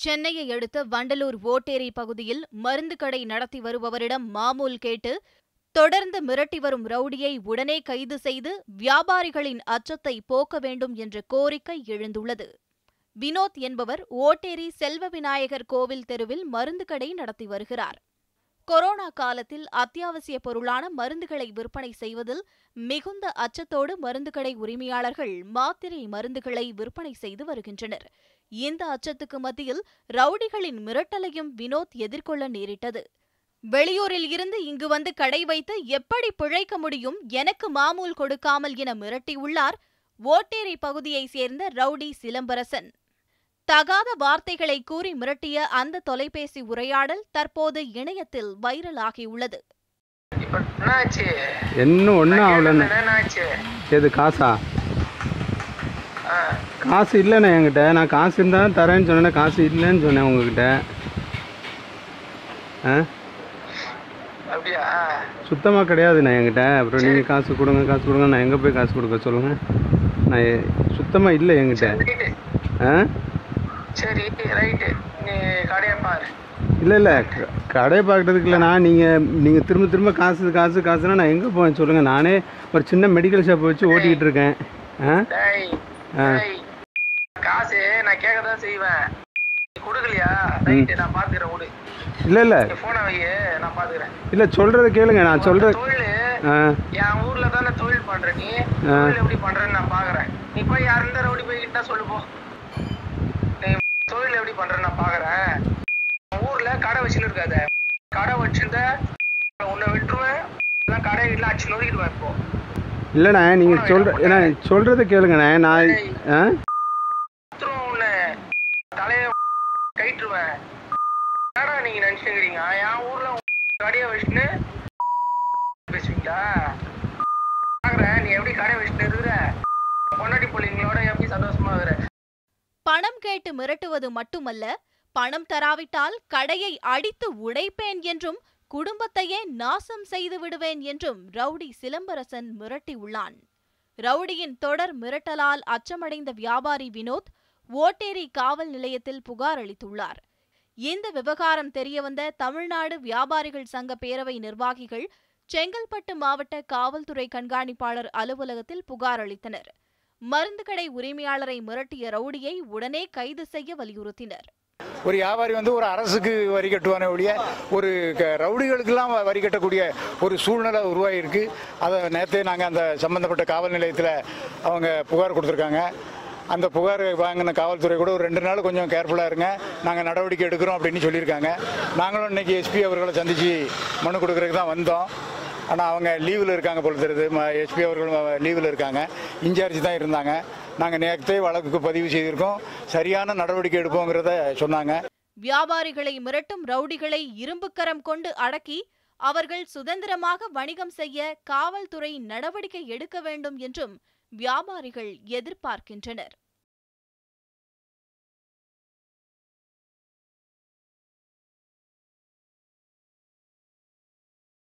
சென்னையை அடுத்த வண்டலூர் ஓட்டேரி பகுதியில் மருந்து கடை நடத்தி வருபவரிடம் மாமூல் கேட்டு தொடர்ந்து மிரட்டி வரும் ரவுடியை உடனே கைது செய்து வியாபாரிகளின் அச்சத்தை போக்க வேண்டும் என்ற கோரிக்கை எழுந்துள்ளது வினோத் என்பவர் ஓட்டேரி செல்வ விநாயகர் கோவில் தெருவில் மருந்து கடை நடத்தி வருகிறார் கொரோனா காலத்தில் அத்தியாவசிய பொருளான மருந்துகளை விற்பனை செய்வதில் மிகுந்த அச்சத்தோடு மருந்துகடை உரிமையாளர்கள் மாத்திரை மருந்துகளை விற்பனை செய்து வருகின்றனர் இந்த அச்சத்துக்கு மத்தியில் ரவுடிகளின் மிரட்டலையும் வினோத் எதிர்கொள்ள நேரிட்டது வெளியூரில் இருந்து இங்கு வந்து கடை வைத்து எப்படி பிழைக்க முடியும் எனக்கு மாமூல் கொடுக்காமல் என மிரட்டியுள்ளார் ஓட்டேரி பகுதியைச் சேர்ந்த ரவுடி சிலம்பரசன் தகாத வார்த்தைகளை கூறி மிரட்டிய அந்த தொலைபேசி உரையாடல் தற்போது இணையத்தில் வைரலாகியுள்ளது இப்ப என்னாச்சு இன்னும் ஒன்றும் ஆகலண்ணே என்னாச்சு எது காசா ஆ, காசு இல்லைண்ணே என்கிட்ட நான் காசு இருந்தால் தரேன்னு சொன்னேன் காசு இல்லைன்னு சொன்னேன் உங்ககிட்ட ஆ அப்படியா சுத்தமாக கிடையாதுண்ணே என்கிட்ட அப்புறம் நீங்கள் காசு கொடுங்க காசு கொடுங்க நான் எங்கே போய் காசு கொடுக்க சொல்லுங்கள் நான் சுத்தமாக இல்லை என்கிட்ட ரைட்டு ஆ சரி ரைட்டு நீ கடையை பாரு இல்லை இல்லை க- கடையை பார்க்குறதுக்கு இல்லைண்ணா நீங்கள் நீங்கள் திரும்ப திரும்ப காசு காசு காசுனா நான் எங்கே போவேன் சொல்லுங்கள் நானே ஒரு சின்ன மெடிக்கல் ஷாப் வச்சு ஓட்டிக்கிட்டு இருக்கேன் ஆ டேய் ஆ. டேய் காசு நான் கேட்க தான் செய்வேன் நீ கொடுக்கலையா ரைட்டு நான் பாத்துக்கிறேன் விடு இல்லை இல்லை நீ போனை வை நான் பாத்துக்கிறேன் இல்லை சொல்கிறத கேளுங்க நான் சொல்கிற தொழில் ஆ என் ஊர்ல தானே தொழில் பண்ற நீ தொழில் எப்படி பண்றேன்னு நான் பாக்குறேன் நீ போய் யார் இருந்தா ரவுடி போய்கிட்டா சொல்லு போ நீ தொழில் எப்படி பண்றேன்னு நான் பாக்குறேன் உன் ஊர்ல கடை வச்சுன்னு இருக்காத கடை வச்சிருந்த உன்னை விட்டுருவேன் இல்லைன்னா கடை வீட்டுல அடிச்சு நொறுக்கிடுவேன் இப்போ இல்லைண்ணே நீங்கள் சொல்கிற ஏன்னா சொல்கிறத கேளுங்கண்ணே நான் ஆ விட்டுருவேன் உன்னை தலைய கைட்டுருவேன் என்னடா நீங்க நினைச்சுக்கிறீங்க என் ஊர்ல கடையை வச்சுன்னு பேசுவீங்களா பாக்குறேன் நீ எப்படி கடை வச்சுட்டு இருக்கிற பொண்டாட்டி பிள்ளைங்களோட எப்படி சந்தோஷமா இருக்கிற பணம் கேட்டு மிரட்டுவது மட்டுமல்ல பணம் தராவிட்டால் கடையை அடித்து உடைப்பேன் என்றும் குடும்பத்தையே நாசம் செய்து விடுவேன் என்றும் ரவுடி சிலம்பரசன் மிரட்டியுள்ளான் ரவுடியின் தொடர் மிரட்டலால் அச்சமடைந்த வியாபாரி வினோத் ஓட்டேரி காவல் நிலையத்தில் புகார் அளித்துள்ளார் இந்த விவகாரம் தெரியவந்த தமிழ்நாடு வியாபாரிகள் சங்க பேரவை நிர்வாகிகள் செங்கல்பட்டு மாவட்ட காவல்துறை கண்காணிப்பாளர் அலுவலகத்தில் புகார் அளித்தனர் மருந்து கடை உரிமையாளரை மிரட்டிய ரவுடியை உடனே கைது செய்ய வலியுறுத்தினர் ஒரு வியாபாரி வந்து ஒரு அரசுக்கு வரி கட்டுவானே ஒழிய ஒரு க- ரவுடிகளுக்கெல்லாம் வ- வரி கட்டக்கூடிய ஒரு சூழ்நிலை உருவாகியிருக்கு அதை நேற்றே நாங்கள் அந்த சம்பந்தப்பட்ட காவல் நிலையத்தில் அவங்க புகார் கொடுத்துருக்காங்க அந்த புகார் வாங்கின காவல்துறை கூட ஒரு ரெண்டு நாள் கொஞ்சம் கேர்ஃபுல்லாக இருங்க நாங்கள் நடவடிக்கை எடுக்கிறோம் அப்படின்னு சொல்லியிருக்காங்க நாங்களும் இன்னைக்கு எஸ்பி அவர்களை சந்தித்து மனு கொடுக்கறதுக்கு தான் வந்தோம் ஆனால் அவங்க லீவில் இருக்காங்க போல தெரியுது எஸ்பி அவர்கள் லீவில் இருக்காங்க இன்சார்ஜ் தான் இருந்தாங்க நாங்கள் நேரத்தே வழக்குக்கு பதிவு செய்திருக்கோம் சரியான நடவடிக்கை எடுப்போங்கிறத சொன்னாங்க வியாபாரிகளை மிரட்டும் ரவுடிகளை இரும்புக்கரம் கொண்டு அடக்கி அவர்கள் சுதந்திரமாக வணிகம் செய்ய காவல்துறை நடவடிக்கை எடுக்க வேண்டும் என்றும் வியாபாரிகள் எதிர்பார்க்கின்றனர்